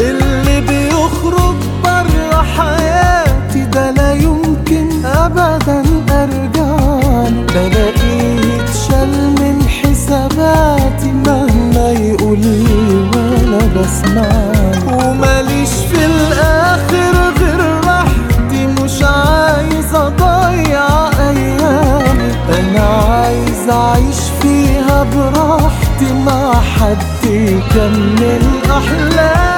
اللي بيخرج بره حياتي ده لا يمكن ابدا ارجعله بلاقيه يتشال من حساباتي مهما يقول لي وانا بسمعه وماليش في الاخر غير راحتي مش عايز اضيع ايامي انا عايز اعيش فيها براحتي مع حد يكمل احلامي